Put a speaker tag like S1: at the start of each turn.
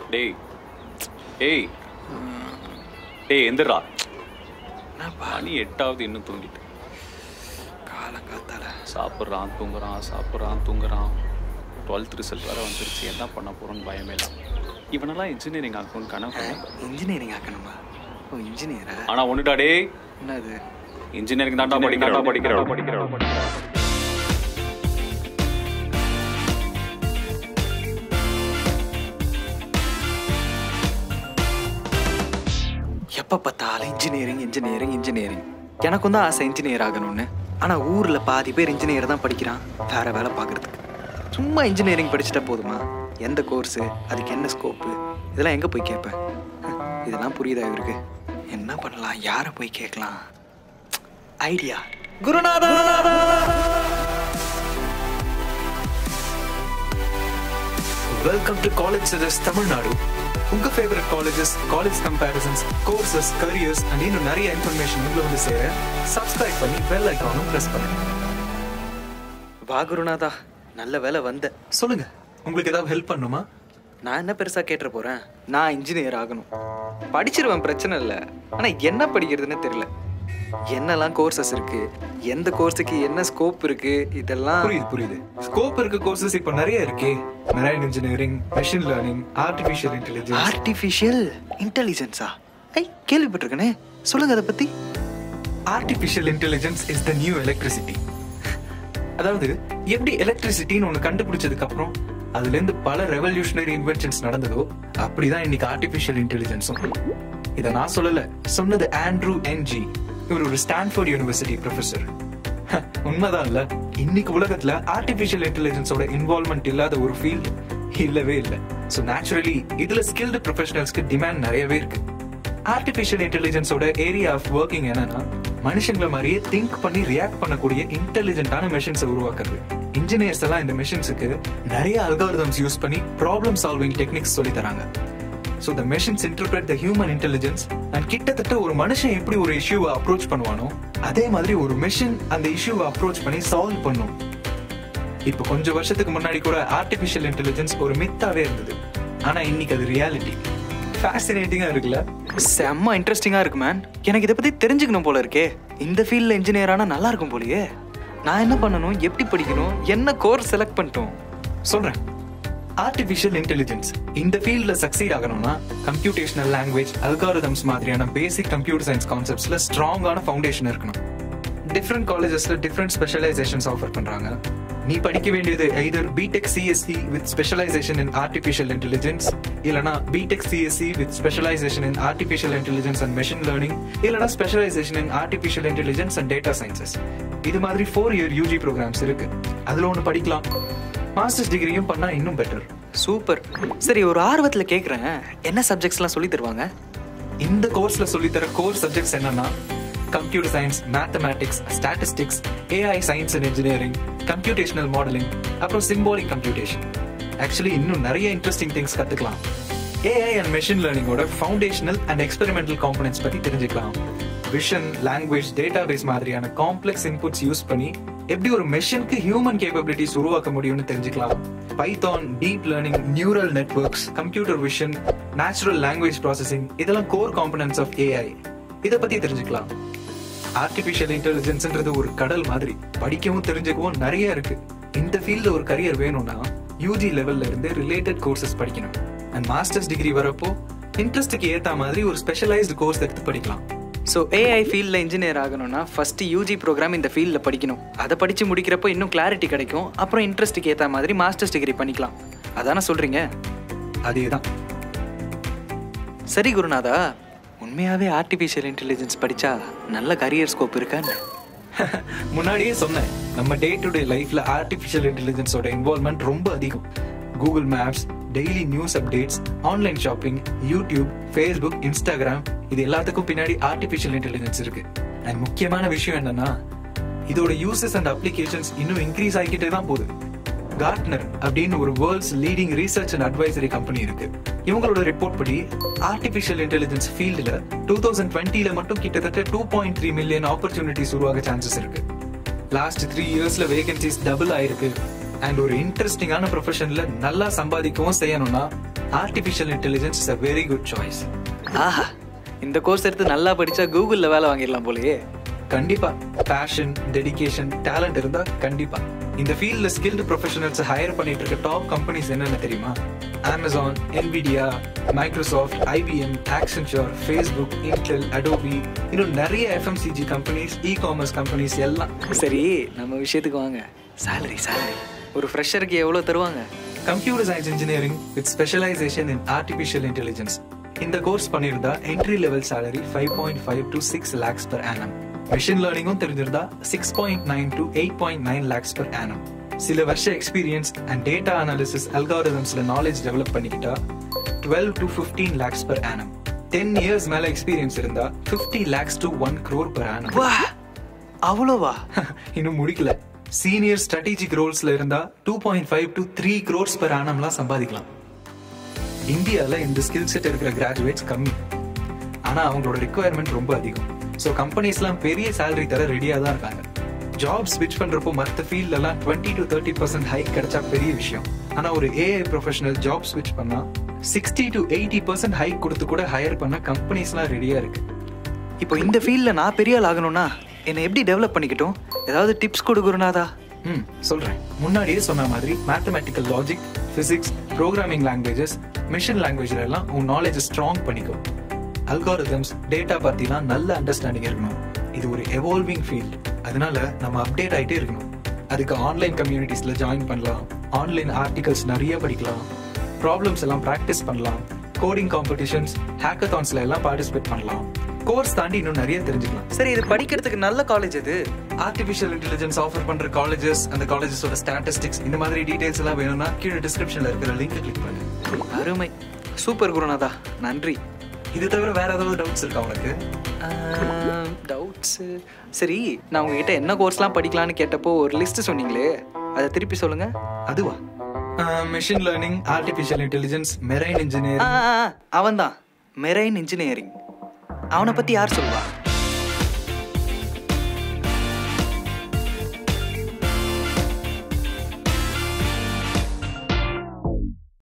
S1: டேய் டேய் டேய் எந்திரா மணி எட்டாவது இன்னும் தூங்கிட்டு
S2: காலங்காத்தால
S1: சாப்பிட்றான் தூங்குறான் சாப்பிட்றான் தூங்குறான் டுவெல்த் ரிசல்ட் வேறு வந்துருச்சு என்ன பண்ண போகிறோன்னு பயமே இல்லை இவனெல்லாம் இன்ஜினியரிங் ஆகணும்னு கனவு பண்ணேன்
S2: இன்ஜினியரிங் ஆக்கணுமா ஓ இன்ஜினியரா
S1: ஆனால் ஒன்றுடா டேய்
S2: என்னது
S1: இன்ஜினியரிங் தான்டா படிக்கிறா படிக்கிறா படிக்கிறா
S2: எப்போ பார்த்தாலும் இன்ஜினியரிங் இன்ஜினியரிங் இன்ஜினியரிங் எனக்கும் தான் ஆசை இன்ஜினியர் ஆகணும்னு ஆனால் ஊரில் பாதி பேர் இன்ஜினியர் தான் படிக்கிறான் வேற வேலை பார்க்குறதுக்கு சும்மா இன்ஜினியரிங் படிச்சுட்டா போதுமா எந்த கோர்ஸு அதுக்கு என்ன ஸ்கோப்பு இதெல்லாம் எங்கே போய் கேட்பேன் ஹம், இதெல்லாம் புரியுதா இவருக்கு என்ன பண்ணலாம் யாரை போய் கேட்கலாம் ஐடியா குருநாதா
S3: வெல்கம் டு காலேஜ் சஜஸ் தமிழ்நாடு உங்க favourite colleges college comparisons courses careers and இன்னும் நிறைய இன்ஃபர்மேஷன் உங்களை வந்து சேர சப்ஸ்கிரைப் பண்ணி பெல் ஐக்கானும் பிரஸ் பண்ணுங்க
S2: வா குருநாதா நல்ல வேலை வந்த
S3: சொல்லுங்க உங்களுக்கு ஏதாவது ஹெல்ப் பண்ணுமா
S2: நான் என்ன பெருசா கேட்டுற போறேன் நான் இன்ஜினியர் ஆகணும் படிச்சிருவேன் பிரச்சனை இல்லை ஆனா என்ன படிக்கிறதுன்னு தெரியல என்னெல்லாம் கோர்சஸ் இருக்கு எந்த கோர்ஸுக்கு என்ன ஸ்கோப் இருக்கு இதெல்லாம்
S3: புரியுது புரியுது ஸ்கோப் இருக்க கோர்சஸ் இப்போ நிறைய இருக்கே marine engineering machine learning artificial intelligence
S2: artificial இன்டெலிஜென்ஸா ஐ கேள்விப்பட்டிருக்கனே சொல்லுங்க அதை பத்தி
S3: artificial intelligence is the new electricity அதாவது எப்படி எலக்ட்ரிசிட்டின்னு ஒன்று கண்டுபிடிச்சதுக்கு அப்புறம் அதுல இருந்து பல ரெவல்யூஷனரி இன்வென்ஷன்ஸ் நடந்ததோ அப்படிதான் இன்னைக்கு ஆர்டிஃபிஷியல் இன்டெலிஜென்ஸும் இதை நான் சொல்லல சொன்னது ஆண்ட்ரூ என்ஜி இவர் ஒரு ஸ்டான்ஃபோர்ட் யூனிவர்சிட்டி ப்ரொஃபசர் உண்மைதான் இல்ல இன்னைக்கு உலகத்துல ஆர்டிஃபிஷியல் இன்டெலிஜென்ஸோட இன்வால்மெண்ட் இல்லாத ஒரு ஃபீல்ட் இல்லவே இல்லை ஸோ நேச்சுரலி இதுல ஸ்கில்டு ப்ரொஃபஷனல்ஸ்க்கு டிமாண்ட் நிறையவே இருக்கு ஆர்டிஃபிஷியல் இன்டெலிஜென்ஸோட ஏரியா ஆஃப் ஒர்க்கிங் என்னன்னா மனுஷங்களை மாதிரியே திங்க் பண்ணி ரியாக்ட் பண்ணக்கூடிய இன்டெலிஜென்ட்டான மெஷின்ஸை உருவாக்குறது இன்ஜினியர்ஸ் எல்லாம் இந்த மெஷின்ஸுக்கு நிறைய அல்காரிதம்ஸ் யூஸ் பண்ணி ப்ராப்ளம் சால்விங் டெக்னிக்ஸ் சொல்லி தராங்க so the machines interpret the human intelligence and கிட்டத்தட்ட ஒரு மனுஷன் எப்படி ஒரு இஷ்யூவை அப்ரோச் பண்ணுவானோ அதே மாதிரி ஒரு மெஷின் அந்த இஷ்யூவை அப்ரோச் பண்ணி சால்வ் பண்ணும் இப்போ கொஞ்சம் வருஷத்துக்கு முன்னாடி கூட ஆர்டிஃபிஷியல் இன்டெலிஜென்ஸ் ஒரு மித்தாவே இருந்தது ஆனா இன்னைக்கு அது ரியாலிட்டி ஃபேசினேட்டிங்கா இருக்குல்ல
S2: செம்ம இன்ட்ரெஸ்டிங்கா இருக்கு மேன் எனக்கு இதை பத்தி தெரிஞ்சுக்கணும் போல இருக்கே இந்த ஃபீல்ட்ல இன்ஜினியர் ஆனா நல்லா இருக்கும் போலயே நான் என்ன பண்ணணும் எப்படி படிக்கணும் என்ன கோர்ஸ் செலக்ட் பண்ணிட்டோம்
S3: சொல்றேன் ஆர்டிஃபிஷியல் இன்டெலிஜென்ஸ் இந்த ஃபீல்ட்ல சக்சீட் ஆகணும்னா கம்ப்யூட்டேஷனல் லாங்குவேஜ் அல்காரிதம்ஸ் மாதிரியான பேசிக் கம்ப்யூட்டர் சயின்ஸ் கான்செப்ட்ஸ்ல ஸ்ட்ராங்கான ஃபவுண்டேஷன் இருக்கணும் டிஃப்ரெண்ட் காலேஜஸ்ல டிஃப்ரெண்ட் ஸ்பெஷலைசேஷன்ஸ் ஆஃபர் பண்றாங்க நீ படிக்க வேண்டியது either BTech CSC with specialisation in artificial intelligence இல்லனா BTech CSC with specialisation in artificial intelligence and machine learning இல்லனா specialisation in artificial intelligence and data sciences இது மாதிரி ஃபோர் இயர் யூஜி ப்ரோக்ராம்ஸ் இருக்கு அதுல ஒன்று படிக்கலாம் மாஸ்டர்ஸ் டிகிரியும் பண்ணா இன்னும் பெட்டர்
S2: சூப்பர் சரி ஒரு ஆர்வத்துல கேக்குறேன் என்ன சப்ஜெக்ட்ஸ்லாம் சொல்லி தருவாங்க
S3: இந்த கோர்ஸ்ல சொல்லித்தர கோர் சப்ஜெக்ட்ஸ் என்னன்னா computer science mathematics statistics AI science and engineering computational modelling அப்புறம் சிம்பாலிக் கம்ப்யூட்டேஷன் ஆக்சுவலி இன்னும் நிறைய இன்ட்ரெஸ்டிங் திங்ஸ் கத்துக்கலாம் ஏஐ அண்ட் மெஷின் லேர்னிங்கோட ஃபவுண்டேஷனல் அண்ட் எக்ஸ்பெரிமெண்டல் காம்பனன்ட்ஸ் பத்தி தெரிஞ்சுக்கலாம் விஷன் லாங்குவேஜ் டேட்டாபேஸ் மாதிரியான காம்ப்ளெக்ஸ் இன்புட்ஸ் யூஸ் பண்ணி எப்படி ஒரு மெஷினுக்கு ஹியூமன் கேப்பபிலிட்டிஸ் உருவாக்க முடியும்னு தெரிஞ்சுக்கலாம் Python deep learning neural networks computer vision natural language processing இதெல்லாம் கோர் காம்பனன்ட்ஸ் ஆஃப் ஏஐ இதை பத்தி தெரிஞ்சுக்கலாம் ஆர்டிபிஷியல் இன்டெலிஜென்ஸ்ன்றது ஒரு கடல் மாதிரி படிக்கவும் தெரிஞ்சுக்கவும் நிறைய இருக்கு இந்த ஃபீல்ட்ல ஒரு கரியர் வேணும்னா யூஜி லெவல்ல இருந்து ரிலேட்டட் கோர்சஸ் படிக்கணும் அண்ட் மாஸ்டர்ஸ் டிகிரி வரப்போ இன்ட்ரெஸ்ட்டுக்கு ஏத்த மாதிரி ஒரு ஸ்பெஷலைஸ்டு கோர்ஸ் எடுத்து படிக்கலாம்
S2: ஸோ ஏஐ ஃபீல்டில் இன்ஜினியர் ஆகணும்னா ஃபர்ஸ்ட் யூஜி ப்ரோக்ராம் இந்த ஃபீல்டில் படிக்கணும் அதை படித்து முடிக்கிறப்போ இன்னும் கிளாரிட்டி கிடைக்கும் அப்புறம் இன்ட்ரெஸ்ட்டுக்கு ஏற்ற மாதிரி மாஸ்டர்ஸ் டிகிரி பண்ணிக்கலாம் அதானே சொல்கிறீங்க
S3: அதேதான்
S2: சரி குருநாதா உண்மையாகவே ஆர்டிஃபிஷியல் இன்டெலிஜென்ஸ் படித்தா நல்ல கரியர் ஸ்கோப் இருக்கான்னு
S3: முன்னாடியே சொன்னேன் நம்ம டே டு டே லைஃப்ல ஆர்டிஃபிஷியல் இன்டெலிஜென்ஸோட இன்வால்மெண்ட் ரொம்ப அதிகம் Google Maps daily news updates online shopping YouTube Facebook Instagram இது எல்லாத்துக்கும் பின்னாடி ஆர்டிஃபிஷியல் இன்டெலிஜென்ஸ் இருக்கு அண்ட் முக்கியமான விஷயம் என்னன்னா இதோட யூசஸ் அண்ட் அப்ளிகேஷன்ஸ் இன்னும் இன்க்ரீஸ் ஆகிக்கிட்டே தான் போகுது கார்ட்னர் அப்படின்னு ஒரு world's leading research and advisory company இருக்கு இவங்களோட ரிப்போர்ட் படி ஆர்டிஃபிஷியல் இன்டெலிஜென்ஸ் ஃபீல்டில் டூ தௌசண்ட் டுவெண்ட்டில மட்டும் கிட்டத்தட்ட two point three million opportunities உருவாக சான்சஸ் இருக்கு லாஸ்ட் த்ரீ இயர்ஸ்ல வேகன்சிஸ் டபுள் ஆயிருக்கு அண்ட் ஒரு இன்ட்ரெஸ்டிங்கான ப்ரொஃபஷன்ல நல்லா சம்பாதிக்கவும் செய்யணும்னா artificial intelligence is a very good choice
S2: ஆஹா இந்த கோர்ஸ் எடுத்து நல்லா படிச்சா கூகுளில் வேலை வாங்கிடலாம் போலயே
S3: கண்டிப்பா பேஷன் டெடிகேஷன் டேலண்ட் இருந்தா கண்டிப்பா இந்த ஃபீல்ட்ல ஸ்கில்டு ப்ரொஃபஷனல்ஸ் ஹையர் பண்ணிட்டு இருக்க டாப் கம்பெனிஸ் என்னென்ன தெரியுமா Amazon Nvidia Microsoft IBM Accenture Facebook Intel Adobe இன்னும் நிறைய FMCG companies e commerce companies எல்லாம்
S2: சரி நம்ம விஷயத்துக்கு வாங்க salary salary ஒரு ஃப்ரெஷருக்கு எவ்வளோ தருவாங்க
S3: computer science engineering with specialisation in artificial intelligence இந்த கோர்ஸ் பண்ணியிருந்தா entry level salary five point five to six lakhs per annum machine லேர்னிங்கும் தெரிஞ்சிருந்தா six point nine to eight point nine lakhs per annum சில வருஷ எக்ஸ்பீரியன்ஸ் அண்ட் டேட்டா அனாலிசிஸ் அல்காரிதம்ஸ்ல knowledge develop பண்ணிக்கிட்டா twelve to fifteen lakhs per annum ten years மேல experience இருந்தா fifty lakhs to one crore per annum
S2: வா அவ்வளோவா
S3: இன்னும் முடிக்கல சீனியர் ஸ்ட்ராட்டஜிக் ரோல்ஸ்ல இருந்தா two point five to three crores per annumலாம் சம்பாதிக்கலாம் இந்தியால இந்த ஸ்கில் செட் இருக்கிற கிராஜுவேட்ஸ் கம்மி ஆனா அவங்களோட ரெக்குவயர்மெண்ட் ரொம்ப அதிகம் ஸோ கம்பெனிஸ்லாம் பெரிய salary தர ரெடியா தான் இருக்காங்க ஜாப் ஸ்விட்ச் பண்றப்போ மற்ற ஃபீல்ட்ல எல்லாம் twenty to thirty percent hike கிடைச்சா பெரிய விஷயம் ஆனா ஒரு ஏஐ ப்ரொஃபஷனல் ஜாப் ஸ்விட்ச் பண்ணா sixty to eighty percent hike கொடுத்து கூட ஹையர் பண்ண கம்பெனிஸ்லாம் ரெடியா இருக்கு
S2: இப்போ இந்த ஃபீல்டில் நான் பெரிய ஆள் ஆகணும்னா என்னை எப்படி டெவலப் பண்ணிக்கிட்டோம் ஏதாவது டிப்ஸ் கொடுக்குறனாதா
S3: ம் சொல்றேன் முன்னாடியே சொன்ன மாதிரி mathematical logic physics programming languages machine லாங்குவேஜ்ல எல்லாம் உன் நாலேஜ் ஸ்ட்ராங் பண்ணிக்கோ அல்காரிதம்ஸ் டேட்டா பத்திலாம் நல்ல அண்டர்ஸ்டாண்டிங் இருக்கணும் இது ஒரு எவால்விங் ஃபீல்ட் அதனால நம்ம அப்டேட் ஆயிட்டே இருக்கணும் அதுக்கு ஆன்லைன் கம்யூனிட்டிஸ்ல ஜாயின் பண்ணலாம் ஆன்லைன் ஆர்டிகல்ஸ் நிறைய படிக்கலாம் ப்ராப்ளம்ஸ் எல்லாம் ப்ராக்டிஸ் பண்ணலாம் கோடிங் காம்படிஷன்ஸ் ஹேக்கத்தான்ஸ்ல எல்லாம் பார்ட்டிசிபேட் பண்ணலாம் கோர்ஸ் தாண்டி இன்னும் நிறைய தெரிஞ்சுக்கலாம்
S2: சரி இது படிக்கிறதுக்கு நல்ல காலேஜ் இது
S3: ஆர்டிஃபிஷியல் இன்டெலிஜென்ஸ் ஆஃபர் பண்ற காலேஜஸ் அந்த காலேஜஸோட ஸ்டாட்டிஸ்டிக்ஸ் இந்த மாதிரி டீடைல்ஸ் எல்லாம் வேணும்னா கீழே டிஸ்கிரிப்ஷன்ல இருக்கிற லிங்க் கிளிக் பண்ணு
S2: அருமை சூப்பர் குருநாதா நன்றி
S3: இது தவிர வேற ஏதாவது டவுட்ஸ் இருக்கா உனக்கு
S2: டவுட்ஸு சரி நான் உங்ககிட்ட என்ன கோர்ஸ்லாம் படிக்கலாம்னு கேட்டப்போ ஒரு லிஸ்ட் சொன்னீங்களே அதை திருப்பி சொல்லுங்க
S3: அதுவா machine learning artificial intelligence marine engineer
S2: அவன்தான் மெரைன் இன்ஜினியரிங் அவனை பற்றி யார் சொல்லுவா